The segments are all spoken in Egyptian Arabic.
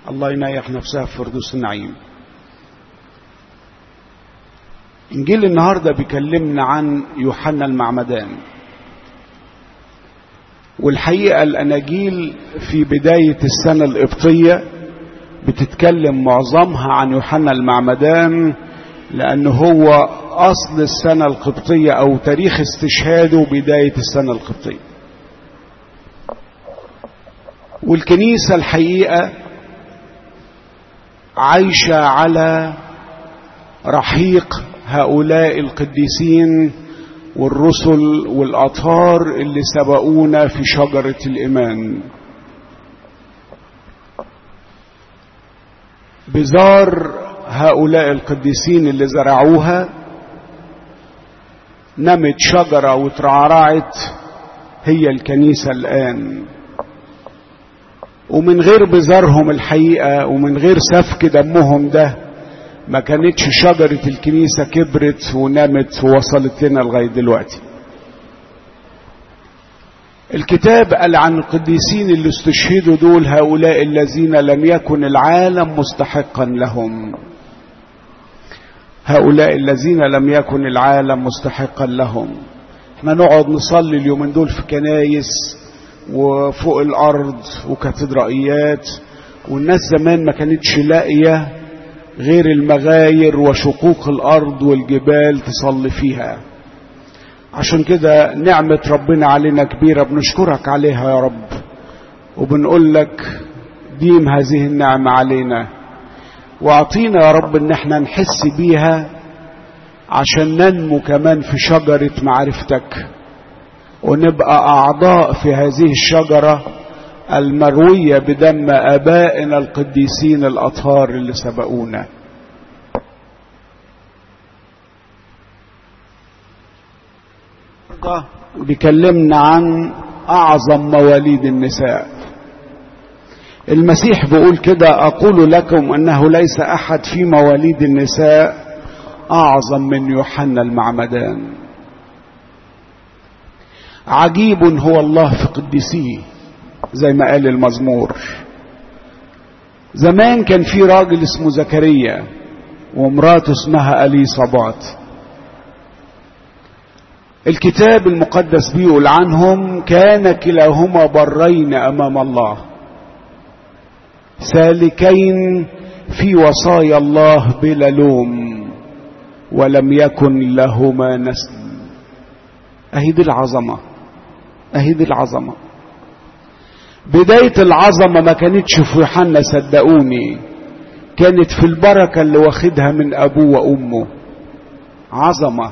الله ينيح نفسها في فردوس النعيم انجيل النهارده بيكلمنا عن يوحنا المعمدان والحقيقه الاناجيل في بدايه السنه القبطيه بتتكلم معظمها عن يوحنا المعمدان لأنه هو أصل السنة القبطية أو تاريخ استشهاده بداية السنة القبطية والكنيسة الحقيقة عايشة على رحيق هؤلاء القديسين والرسل والأطهار اللي سبقونا في شجرة الإيمان بزار هؤلاء القديسين اللي زرعوها نمت شجرة وترعرعت هي الكنيسة الآن ومن غير بزارهم الحقيقة ومن غير سفك دمهم ده ما كانتش شجرة الكنيسة كبرت ونمت ووصلت لنا لغاية دلوقتي الكتاب قال عن القديسين اللي استشهدوا دول هؤلاء الذين لم يكن العالم مستحقا لهم هؤلاء الذين لم يكن العالم مستحقا لهم احنا نقعد نصلي اليومين دول في كنايس وفوق الارض وكاتدرائيات والناس زمان ما كانتش لاقيه غير المغاير وشقوق الارض والجبال تصلي فيها عشان كده نعمة ربنا علينا كبيرة بنشكرك عليها يا رب وبنقول لك ديم هذه النعمة علينا واعطينا يا رب ان احنا نحس بيها عشان ننمو كمان في شجرة معرفتك ونبقى اعضاء في هذه الشجرة المروية بدم ابائنا القديسين الاطهار اللي سبقونا بيكلمنا عن اعظم مواليد النساء المسيح بيقول كده اقول لكم انه ليس احد في مواليد النساء اعظم من يوحنا المعمدان عجيب هو الله في قديسيه زي ما قال المزمور زمان كان في راجل اسمه زكريا ومراته اسمها اليصابات الكتاب المقدس بيقول عنهم كان كلاهما برين امام الله سالكين في وصايا الله بلا لوم ولم يكن لهما نسل اهي دي العظمه اهي دي العظمه بدايه العظمه ما كانتش في يوحنا صدقوني كانت في البركه اللي واخدها من ابوه وامه عظمه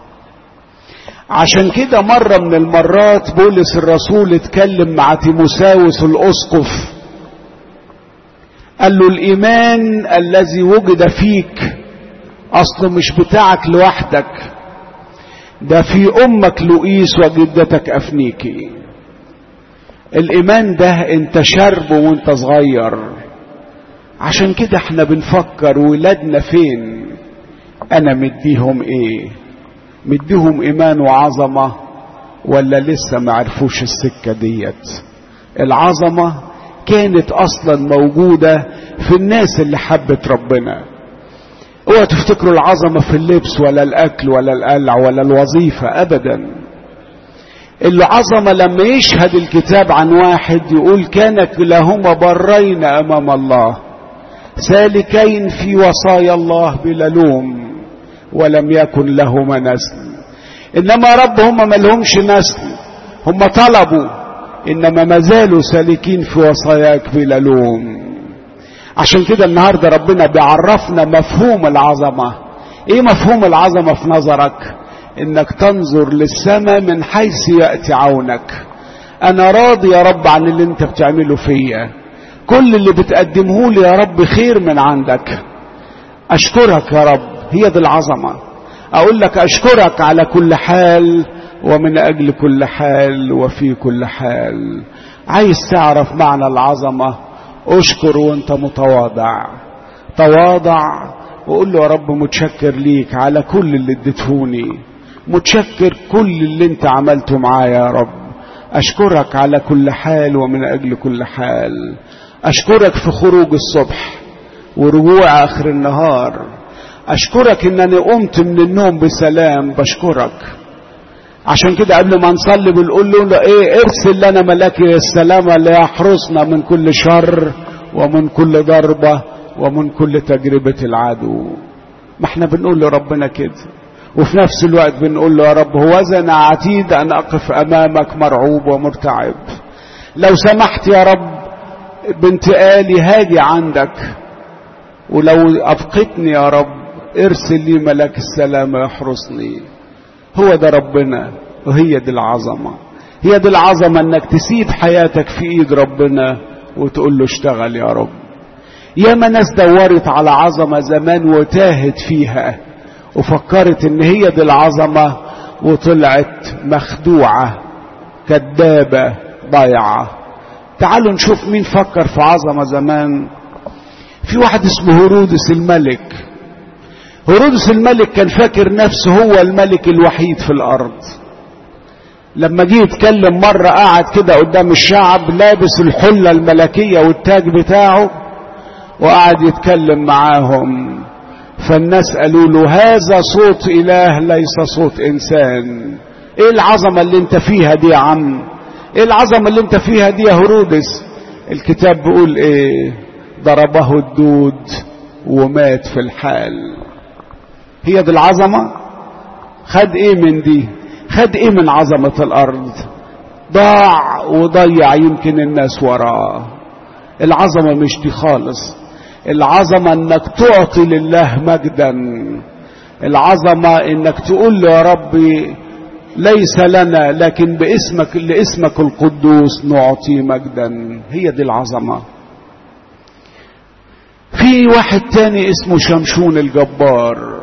عشان كده مرة من المرات بولس الرسول اتكلم مع تيموساوس الأسقف قال له الإيمان الذي وجد فيك أصله مش بتاعك لوحدك ده في أمك لؤيس وجدتك أفنيكي الإيمان ده انت شربه وانت صغير عشان كده احنا بنفكر ولادنا فين أنا مديهم إيه مديهم ايمان وعظمه ولا لسه ما عرفوش السكه ديت العظمه كانت اصلا موجوده في الناس اللي حبت ربنا اوعى تفتكروا العظمه في اللبس ولا الاكل ولا القلع ولا الوظيفه ابدا العظمه لما يشهد الكتاب عن واحد يقول كان كلاهما برين امام الله سالكين في وصايا الله بلا لوم ولم يكن لهما نسل انما رب هم ما لهمش نسل هم طلبوا انما ما زالوا سالكين في وصاياك بلا لوم عشان كده النهارده ربنا بيعرفنا مفهوم العظمه ايه مفهوم العظمه في نظرك انك تنظر للسماء من حيث ياتي عونك انا راضي يا رب عن اللي انت بتعمله فيا كل اللي بتقدمه لي يا رب خير من عندك اشكرك يا رب هي دي العظمه اقول لك اشكرك على كل حال ومن اجل كل حال وفي كل حال عايز تعرف معنى العظمه اشكر وانت متواضع تواضع وقول له يا رب متشكر ليك على كل اللي اديتهوني متشكر كل اللي انت عملته معايا يا رب اشكرك على كل حال ومن اجل كل حال اشكرك في خروج الصبح ورجوع اخر النهار اشكرك انني قمت من النوم بسلام بشكرك عشان كده قبل ما نصلي بنقول له ايه ارسل لنا ملاك السلام اللي يحرسنا من كل شر ومن كل ضربة ومن كل تجربة العدو ما احنا بنقول لربنا كده وفي نفس الوقت بنقول له يا رب هو انا عتيد ان اقف امامك مرعوب ومرتعب لو سمحت يا رب بانتقالي هاجي عندك ولو ابقتني يا رب ارسل لي ملاك السلام يحرسني هو ده ربنا وهي دي العظمه هي دي العظمه انك تسيب حياتك في ايد ربنا وتقول له اشتغل يا رب ياما ناس دورت على عظمه زمان وتاهت فيها وفكرت ان هي دي العظمه وطلعت مخدوعه كذابه ضايعه تعالوا نشوف مين فكر في عظمه زمان في واحد اسمه هرودس الملك هرودس الملك كان فاكر نفسه هو الملك الوحيد في الارض لما جه يتكلم مرة قعد كده قدام الشعب لابس الحلة الملكية والتاج بتاعه وقعد يتكلم معاهم فالناس قالوا له هذا صوت إله ليس صوت إنسان إيه العظمة اللي أنت فيها دي يا عم إيه العظمة اللي أنت فيها دي يا هرودس الكتاب بيقول إيه ضربه الدود ومات في الحال هي دي العظمة خد ايه من دي خد ايه من عظمة الارض ضاع وضيع يمكن الناس وراه العظمة مش دي خالص العظمة انك تعطي لله مجدا العظمة انك تقول له يا ربي ليس لنا لكن باسمك لاسمك القدوس نعطي مجدا هي دي العظمه في واحد تاني اسمه شمشون الجبار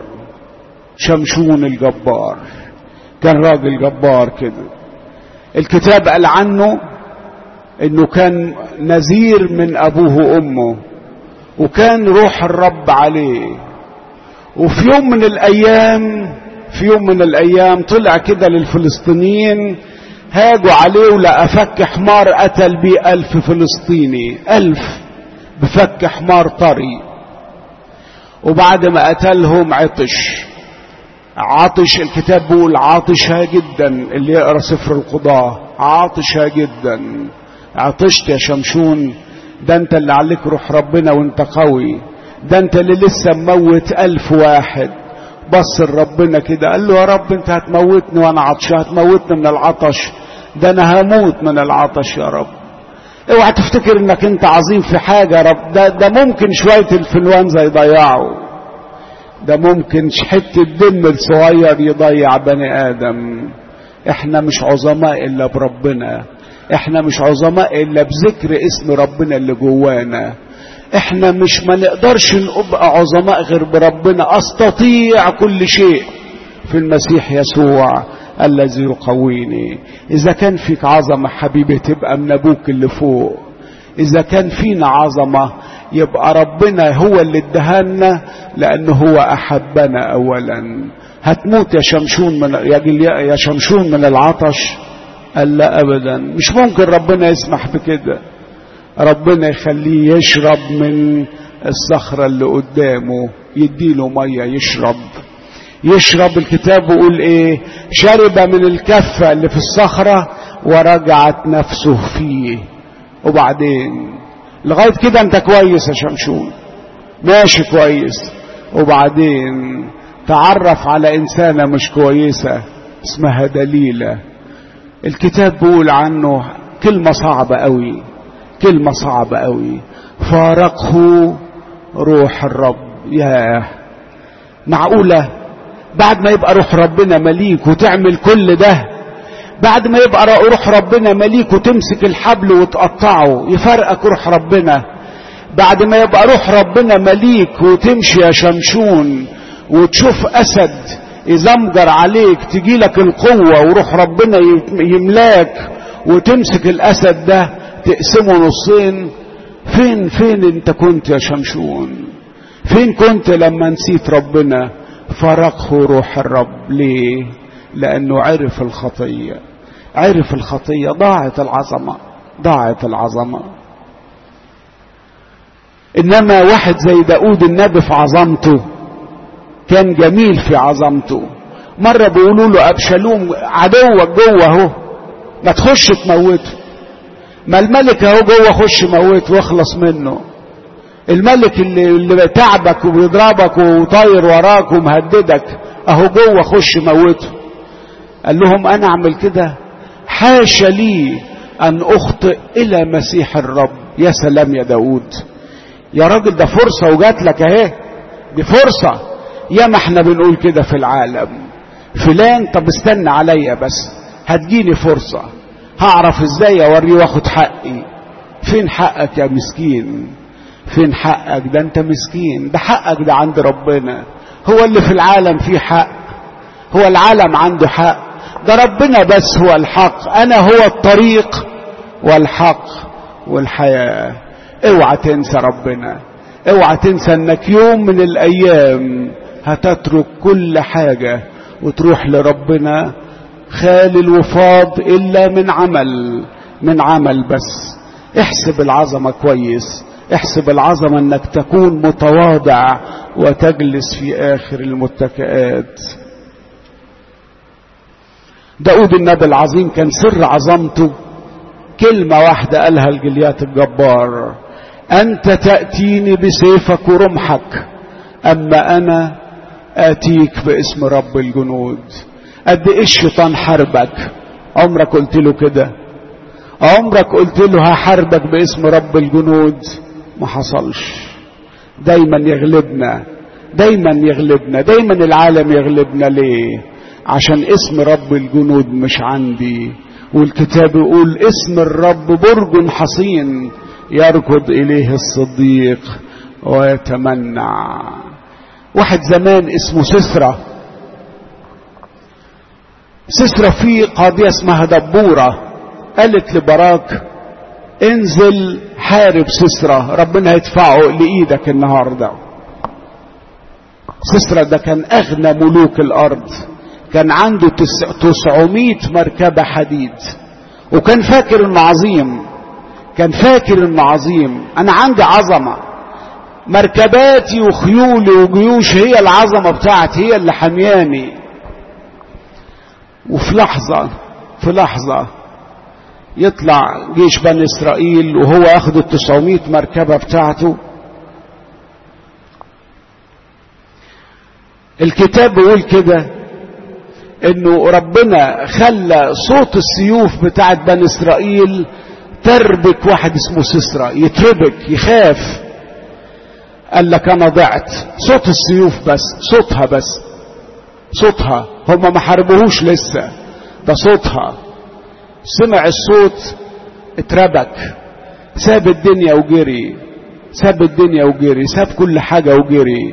شمشون الجبار كان راجل جبار كده الكتاب قال عنه انه كان نذير من ابوه وامه وكان روح الرب عليه وفي يوم من الايام في يوم من الايام طلع كده للفلسطينيين هاجوا عليه ولقى فك حمار قتل بيه الف فلسطيني الف بفك حمار طري وبعد ما قتلهم عطش عطش الكتاب بيقول عاطشة جدا اللي يقرا سفر القضاة عاطشة جدا عطشت يا شمشون ده انت اللي عليك روح ربنا وانت قوي ده انت اللي لسه مموت الف واحد بص لربنا كده قال له يا رب انت هتموتني وانا عطش هتموتني من العطش ده انا هموت من العطش يا رب اوعى تفتكر انك انت عظيم في حاجه يا رب ده ده ممكن شويه الانفلونزا يضيعوا ده ممكن حته دم الصغير يضيع بني ادم احنا مش عظماء الا بربنا احنا مش عظماء الا بذكر اسم ربنا اللي جوانا احنا مش ما نقدرش نبقى عظماء غير بربنا استطيع كل شيء في المسيح يسوع الذي يقويني اذا كان فيك عظمه حبيبي تبقى من ابوك اللي فوق اذا كان فينا عظمه يبقى ربنا هو اللي ادهنا لانه هو احبنا اولا هتموت يا شمشون من يا شمشون من العطش قال لا ابدا مش ممكن ربنا يسمح بكده ربنا يخليه يشرب من الصخره اللي قدامه يديله ميه يشرب يشرب الكتاب بيقول ايه شرب من الكفة اللي في الصخرة ورجعت نفسه فيه وبعدين لغاية كده انت كويس يا شمشون ماشي كويس وبعدين تعرف على انسانة مش كويسة اسمها دليلة الكتاب بيقول عنه كلمة صعبة قوي كلمة صعبة قوي فارقه روح الرب ياه معقولة بعد ما يبقى روح ربنا مليك وتعمل كل ده بعد ما يبقى روح ربنا مليك وتمسك الحبل وتقطعه يفرقك روح ربنا بعد ما يبقى روح ربنا مليك وتمشي يا شمشون وتشوف اسد يزمجر عليك تجيلك القوة وروح ربنا يملاك وتمسك الاسد ده تقسمه نصين فين فين انت كنت يا شمشون فين كنت لما نسيت ربنا فرقه روح الرب ليه لانه عرف الخطيه عرف الخطيه ضاعت العظمه ضاعت العظمه انما واحد زي داود النبي في عظمته كان جميل في عظمته مرة بيقولوا له أبشالوم عدوك جوه اهو ما تخش تموته ما الملك اهو جوه خش موته واخلص منه الملك اللي, اللي تعبك وبيضربك وطاير وراك ومهددك اهو جوه خش موته قال لهم انا اعمل كده حاشا لي ان اخطئ الى مسيح الرب يا سلام يا داود يا راجل ده فرصة وجات لك اهي دي فرصة يا ما احنا بنقول كده في العالم فلان طب استنى عليا بس هتجيني فرصة هعرف ازاي اوريه واخد حقي فين حقك يا مسكين فين حقك ده انت مسكين ده حقك ده عند ربنا هو اللي في العالم فيه حق هو العالم عنده حق ده ربنا بس هو الحق انا هو الطريق والحق والحياة اوعى تنسى ربنا اوعى تنسى انك يوم من الايام هتترك كل حاجة وتروح لربنا خال الوفاض الا من عمل من عمل بس احسب العظمة كويس احسب العظمة انك تكون متواضع وتجلس في اخر المتكئات داود النبي العظيم كان سر عظمته كلمة واحدة قالها الجليات الجبار أنت تأتيني بسيفك ورمحك أما أنا آتيك باسم رب الجنود قد إيه الشيطان حاربك عمرك قلت له كده عمرك قلت له هحاربك باسم رب الجنود ما حصلش دايما يغلبنا دايما يغلبنا دايما العالم يغلبنا ليه عشان اسم رب الجنود مش عندي والكتاب يقول اسم الرب برج حصين يركض اليه الصديق ويتمنع واحد زمان اسمه سسرة سسرة في قاضية اسمها دبورة قالت لبراك انزل حارب سسرة ربنا يدفعه لإيدك النهاردة سسرة ده كان أغنى ملوك الأرض كان عنده تسعمائة مركبة حديد وكان فاكر انه عظيم كان فاكر انه عظيم انا عندي عظمة مركباتي وخيولي وجيوش هي العظمة بتاعتي هي اللي حمياني وفي لحظة في لحظة يطلع جيش بني اسرائيل وهو ياخد التسعمائة مركبة بتاعته الكتاب بيقول كده انه ربنا خلى صوت السيوف بتاعت بني اسرائيل تربك واحد اسمه سسرى يتربك يخاف قال لك انا ضعت صوت السيوف بس صوتها بس صوتها هم ما حاربوهوش لسه ده صوتها سمع الصوت اتربك ساب الدنيا وجري ساب الدنيا وجري ساب كل حاجة وجري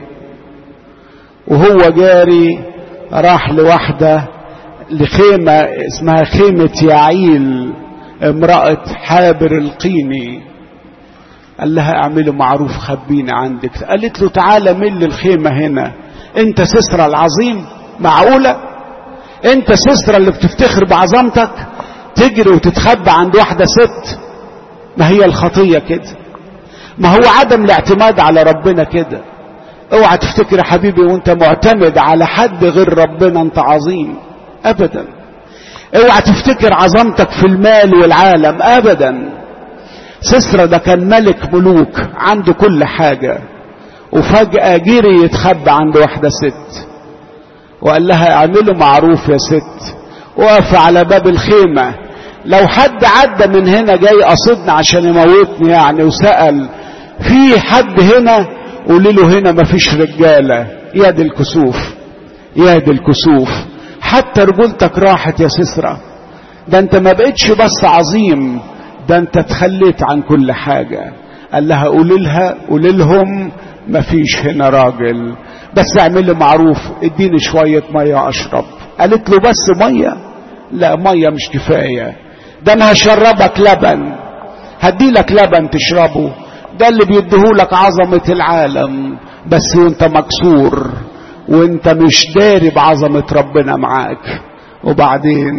وهو جاري راح لواحدة لخيمة اسمها خيمة يعيل امرأة حابر القيني قال لها اعملوا معروف خبيني عندك قالت له تعالى مل الخيمة هنا انت سسرة العظيم معقولة انت سسرة اللي بتفتخر بعظمتك تجري وتتخبى عند واحدة ست ما هي الخطية كده ما هو عدم الاعتماد على ربنا كده اوعى تفتكر يا حبيبي وانت معتمد على حد غير ربنا انت عظيم ابدا اوعى تفتكر عظمتك في المال والعالم ابدا سسرة ده كان ملك ملوك عنده كل حاجة وفجأة جري يتخبى عند واحدة ست وقال لها اعملوا معروف يا ست وقف على باب الخيمة لو حد عدى من هنا جاي قصدنا عشان يموتني يعني وسأل في حد هنا قولي له هنا مفيش رجالة يا دي الكسوف يا دي الكسوف حتى رجولتك راحت يا سسرة ده انت ما بقتش بس عظيم ده انت تخليت عن كل حاجة قال لها قولي لها قولي لهم مفيش هنا راجل بس اعملي معروف اديني شوية مية اشرب قالت له بس مية لا مية مش كفاية ده انا هشربك لبن هديلك لبن تشربه ده اللي بيديهولك عظمة العالم بس وانت مكسور وانت مش داري بعظمة ربنا معاك وبعدين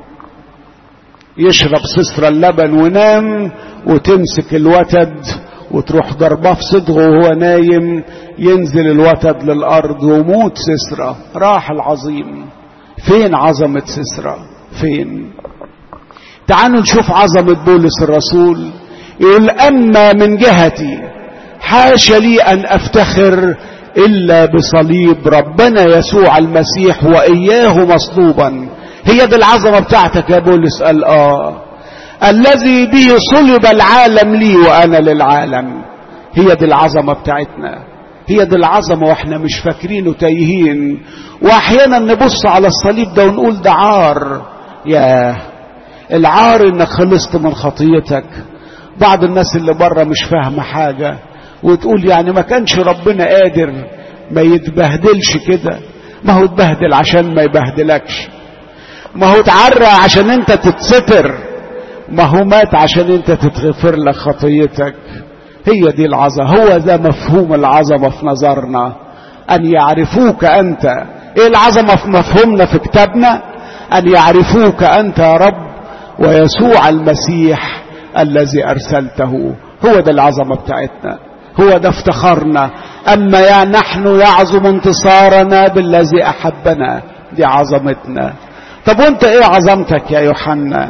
يشرب سسر اللبن ونام وتمسك الوتد وتروح ضرباه في صدغه وهو نايم ينزل الوتد للأرض وموت سسرة راح العظيم فين عظمة سسرة فين تعالوا نشوف عظمة بولس الرسول يقول أما من جهتي حاش لي أن أفتخر إلا بصليب ربنا يسوع المسيح وإياه مصلوبا هي دي العظمة بتاعتك يا بولس قال آه الذي به صلب العالم لي وأنا للعالم هي دي العظمة بتاعتنا هي دي العظمة واحنا مش فاكرين وتايهين واحيانا نبص على الصليب ده ونقول ده عار ياه العار انك خلصت من خطيتك بعض الناس اللي بره مش فاهمة حاجة وتقول يعني ما كانش ربنا قادر ما يتبهدلش كده ما هو اتبهدل عشان ما يبهدلكش ما هو اتعرى عشان انت تتستر ما هو مات عشان انت تتغفر لك خطيتك هي دي العظمة هو ده مفهوم العظمة في نظرنا أن يعرفوك أنت إيه العظمة في مفهومنا في كتابنا أن يعرفوك أنت يا رب ويسوع المسيح الذي أرسلته هو ده العظمة بتاعتنا هو ده افتخارنا أما يا نحن يعظم انتصارنا بالذي أحبنا دي عظمتنا طب وانت ايه عظمتك يا يوحنا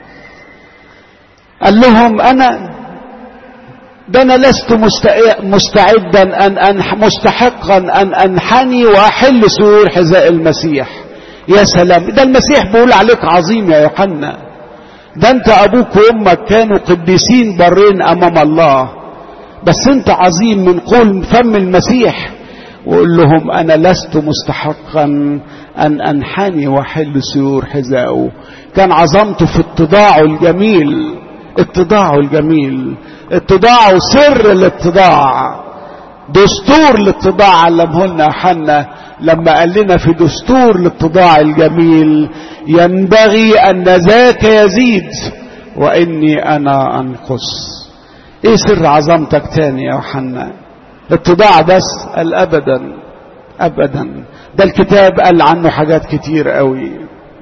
قال لهم انا ده انا لست مستعدا ان أنح مستحقا ان انحني واحل سرور حذاء المسيح يا سلام ده المسيح بيقول عليك عظيم يا يوحنا ده انت ابوك وامك كانوا قديسين برين امام الله بس انت عظيم من قول فم المسيح وقول لهم انا لست مستحقا ان انحني واحل سيور حذائه كان عظمته في اتضاعه الجميل اتضاعه الجميل اتضاعه سر الاتضاع دستور الاتضاع علمه لنا يوحنا لما قال لنا في دستور الاتضاع الجميل ينبغي ان ذاك يزيد واني انا انقص ايه سر عظمتك تاني يا يوحنا اتضاع بس قال ابدا ابدا ده الكتاب قال عنه حاجات كتير قوي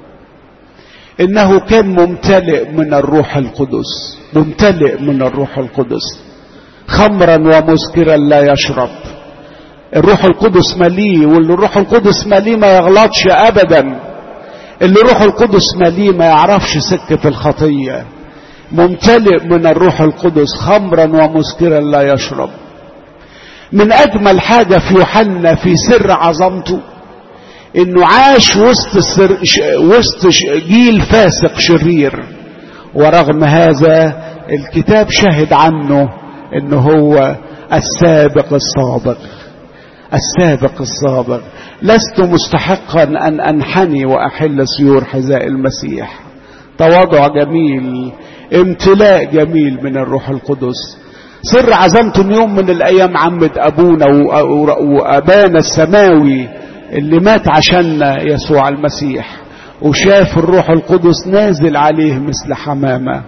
انه كان ممتلئ من الروح القدس ممتلئ من الروح القدس خمرا ومسكرا لا يشرب الروح القدس مليه واللي الروح القدس مليه ما يغلطش ابدا اللي الروح القدس مليه ما يعرفش سكة الخطية ممتلئ من الروح القدس خمرا ومسكرا لا يشرب من اجمل حاجة في يوحنا في سر عظمته انه عاش وسط السر وسط جيل فاسق شرير ورغم هذا الكتاب شهد عنه انه هو السابق السابق السابق السابق لست مستحقا ان انحني واحل سيور حذاء المسيح تواضع جميل امتلاء جميل من الروح القدس سر عزمته ان يوم من الايام عمة ابونا وابانا السماوي اللي مات عشاننا يسوع المسيح وشاف الروح القدس نازل عليه مثل حمامه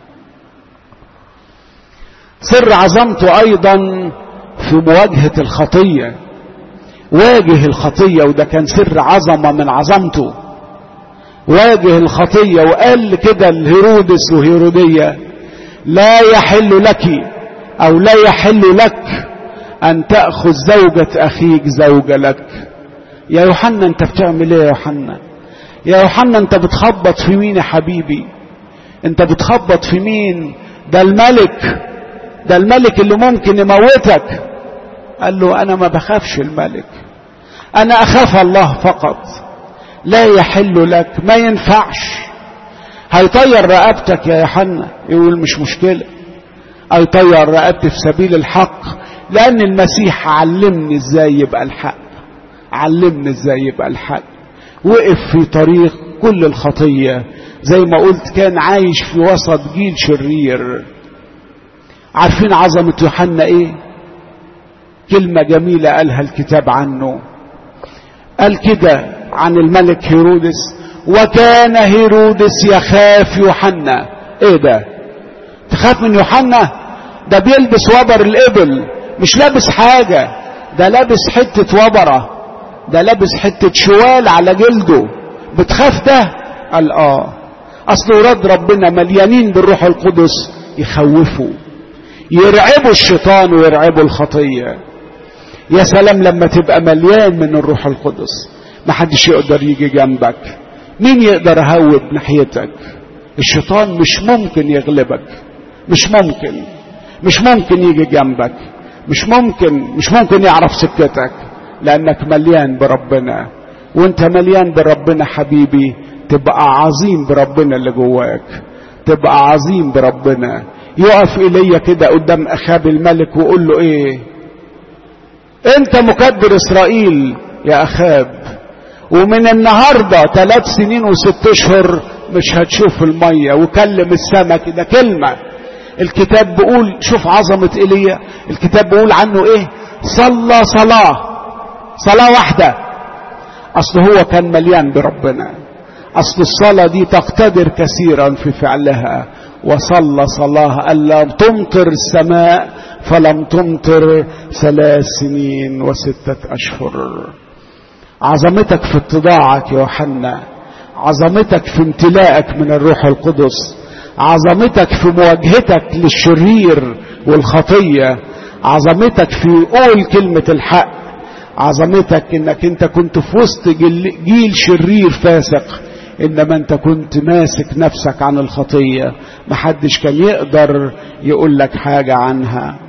سر عظمته ايضا في مواجهه الخطيه واجه الخطيه وده كان سر عظمه من عظمته واجه الخطيه وقال كده لهيرودس وهيروديه لا يحل لك او لا يحل لك ان تاخذ زوجه اخيك زوجه لك يا يوحنا انت بتعمل ايه يا يوحنا يا يوحنا انت بتخبط في مين يا حبيبي انت بتخبط في مين ده الملك ده الملك اللي ممكن يموتك قال له انا ما بخافش الملك انا اخاف الله فقط لا يحل لك ما ينفعش هيطير رقبتك يا يوحنا يقول مش مشكله هيطير رقبتي في سبيل الحق لان المسيح علمني ازاي يبقى الحق علمني ازاي يبقى الحق وقف في طريق كل الخطيه زي ما قلت كان عايش في وسط جيل شرير عارفين عظمة يوحنا ايه كلمة جميلة قالها الكتاب عنه قال كده عن الملك هيرودس وكان هيرودس يخاف يوحنا ايه ده تخاف من يوحنا ده بيلبس وبر الابل مش لابس حاجة ده لابس حتة وبرة ده لابس حتة شوال على جلده بتخاف ده قال اه اصل ولاد ربنا مليانين بالروح القدس يخوفوا يرعبوا الشيطان ويرعبوا الخطية يا سلام لما تبقى مليان من الروح القدس محدش يقدر يجي جنبك مين يقدر يهوب ناحيتك الشيطان مش ممكن يغلبك مش ممكن مش ممكن يجي جنبك مش ممكن مش ممكن يعرف سكتك لانك مليان بربنا وانت مليان بربنا حبيبي تبقى عظيم بربنا اللي جواك تبقى عظيم بربنا يقف ايليا كده قدام اخاب الملك ويقول له ايه انت مكبر اسرائيل يا اخاب ومن النهاردة ثلاث سنين وست اشهر مش هتشوف المية وكلم السماء كده كلمة الكتاب بيقول شوف عظمة ايليا الكتاب بيقول عنه ايه صلى صلاة صلاة واحدة اصل هو كان مليان بربنا اصل الصلاة دي تقتدر كثيرا في فعلها وصلى صلاة ألا تمطر السماء فلم تمطر ثلاث سنين وستة أشهر عظمتك في اتضاعك يا يوحنا عظمتك في امتلاءك من الروح القدس عظمتك في مواجهتك للشرير والخطية عظمتك في قول كلمة الحق عظمتك انك انت كنت في وسط جيل شرير فاسق انما انت كنت ماسك نفسك عن الخطية محدش كان يقدر يقول لك حاجة عنها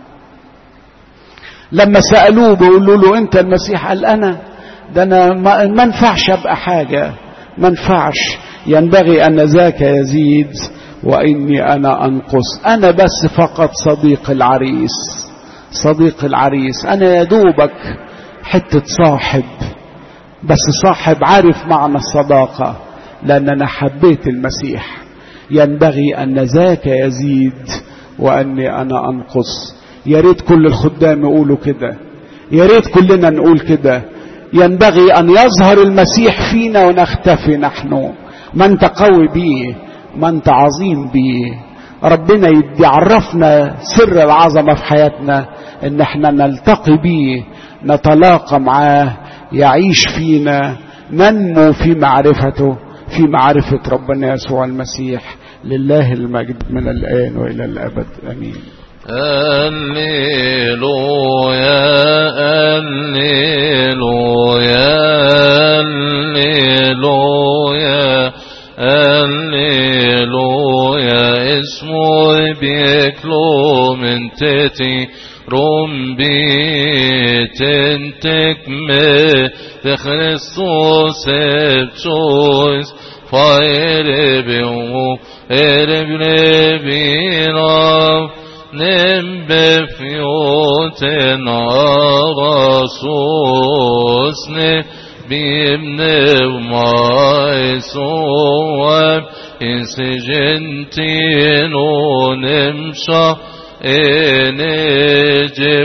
لما سألوه بيقولوا له انت المسيح قال انا ده انا ما انفعش ابقى حاجة ما انفعش ينبغي ان ذاك يزيد واني انا انقص انا بس فقط صديق العريس صديق العريس انا يا دوبك حتة صاحب بس صاحب عارف معنى الصداقة لأن أنا حبيت المسيح ينبغي أن ذاك يزيد وأني أنا أنقص يا ريت كل الخدام يقولوا كده يا ريت كلنا نقول كده ينبغي أن يظهر المسيح فينا ونختفي نحن ما أنت قوي بيه ما أنت عظيم بيه ربنا يعرفنا سر العظمة في حياتنا ان احنا نلتقي بيه نتلاقى معاه يعيش فينا ننمو في معرفته في معرفة ربنا يسوع المسيح لله المجد من الآن وإلى الأبد أمين هللويا هللويا هللويا هللويا اسمه بيكلو من تتي rumbiten tekme de Christus ebchois fire beu ereblevinov nembe fioten agasos ne bimne maisoam insegentino nemsha energy